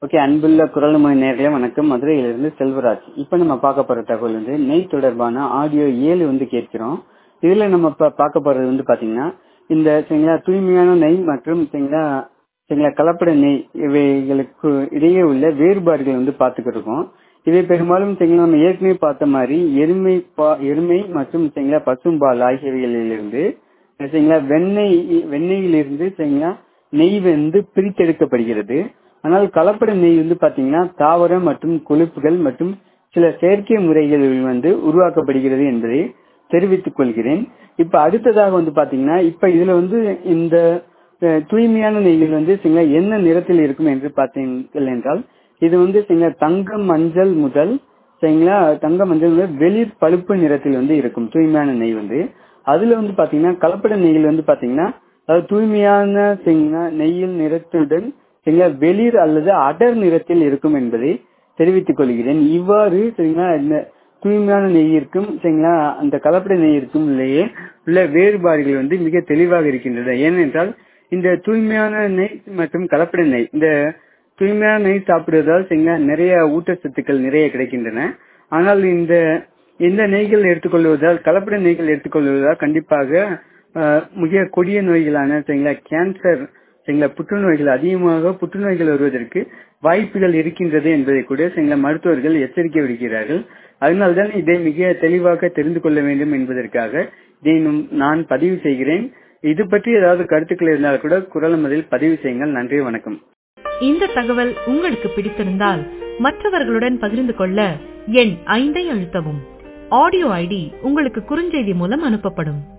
okay அன்புள்ள குரல்மொழி நேர்களே வணக்கம் மதுரையிலிருந்து செல்வராஜ் இப்போ நம்ம பார்க்க போற தகவல் வந்து நெய் தொடர்பான ஆடியோ ஏழு வந்து கேட்கிறோம் இதுல நம்ம இப்ப பார்க்க போறது வந்து பாத்தீங்கன்னா இந்த சரிங்களா தூய்மையான நெய் மற்றும் சரிங்களா சரிங்களா கலப்பட நெய் இவைகளுக்கு இடையே உள்ள வேறுபாடுகள் வந்து பார்த்துக்கிட்டு இருக்கோம் இவை பெரும்பாலும் சரிங்களா நம்ம ஏற்கனவே பார்த்த மாதிரி எருமை பா எருமை மற்றும் சரிங்களா பசும்பால் ஆகியவைகளிலிருந்து சரிங்களா வெண்ணெய் வெண்ணெயிலிருந்து சரிங்களா நெய் வந்து பிரித்தெடுக்கப்படுகிறது ஆனால் கலப்பட நெய் வந்து பாத்தீங்கன்னா தாவரம் மற்றும் கொழுப்புகள் மற்றும் சில செயற்கை முறைகளில் வந்து உருவாக்கப்படுகிறது என்பதை தெரிவித்துக் கொள்கிறேன் இப்ப அடுத்ததாக வந்து பாத்தீங்கன்னா இப்ப இதுல வந்து இந்த அஹ், தூய்மையான நெய்கள் வந்து சரிங்களா என்ன நிறத்தில் இருக்கும் என்று பார்த்தீர்கள் என்றால் இது வந்து சரிங்களா தங்கம் மஞ்சள் முதல் சரிங்களா தங்க மஞ்சள் முதல் வெளிர் பழுப்பு நிறத்தில் வந்து இருக்கும் தூய்மையான நெய் வந்து அதுல வந்து பாத்தீங்கன்னா கலப்பட நெய்கள் வந்து பாத்தீங்கன்னா அதாவது தூய்மையான சரிங்களா நெய்யில் நிறத்துடன் சரிங்களா வெளிர் அல்லது அடர் நிறத்தில் இருக்கும் என்பதை தெரிவித்துக் கொள்கிறேன் இவ்வாறு சரிங்களா இந்த தூய்மையான நெய்யிற்கும் சரிங்களா அந்த கலப்பட நெய்யிற்கும் உள்ளேயே உள்ள வேறுபாடுகள் வந்து மிக தெளிவாக இருக்கின்றன ஏனென்றால் இந்த தூய்மையான நெய் மற்றும் கலப்பட நெய் இந்த தூய்மையான நெய் சாப்பிடுவதால் சரிங்களா நிறைய ஊட்டச்சத்துக்கள் நிறைய கிடைக்கின்றன ஆனால் இந்த இந்த நெய்கள் எடுத்துக்கொள்வதால் கலப்பட நெய்கள் எடுத்துக்கொள்வதால் கண்டிப்பாக அஹ், மிக கொடிய நோய்களான சரிங்களா கேன்சர் சரிங்களா புற்றுநோய்கள் அதிகமாக புற்றுநோய்கள் வருவதற்கு வாய்ப்புகள் இருக்கின்றது என்பதை கூட சரிங்களா மருத்துவர்கள் எச்சரிக்கை விடுக்கிறார்கள் அதனால்தான் இதை மிக தெளிவாக தெரிந்து கொள்ள வேண்டும் என்பதற்காக இதை நம்- நான் பதிவு செய்கிறேன் இது பற்றி ஏதாவது கருத்துக்கள் இருந்தால் கூட குரல் முதலில் பதிவு செய்யுங்கள் நன்றி வணக்கம் இந்த தகவல் உங்களுக்கு பிடித்திருந்தால் மற்றவர்களுடன் பகிர்ந்து கொள்ள எண் ஐந்தை அழுத்தவும் ஆடியோ ஐடி உங்களுக்கு குறுஞ்செய்தி மூலம் அனுப்பப்படும்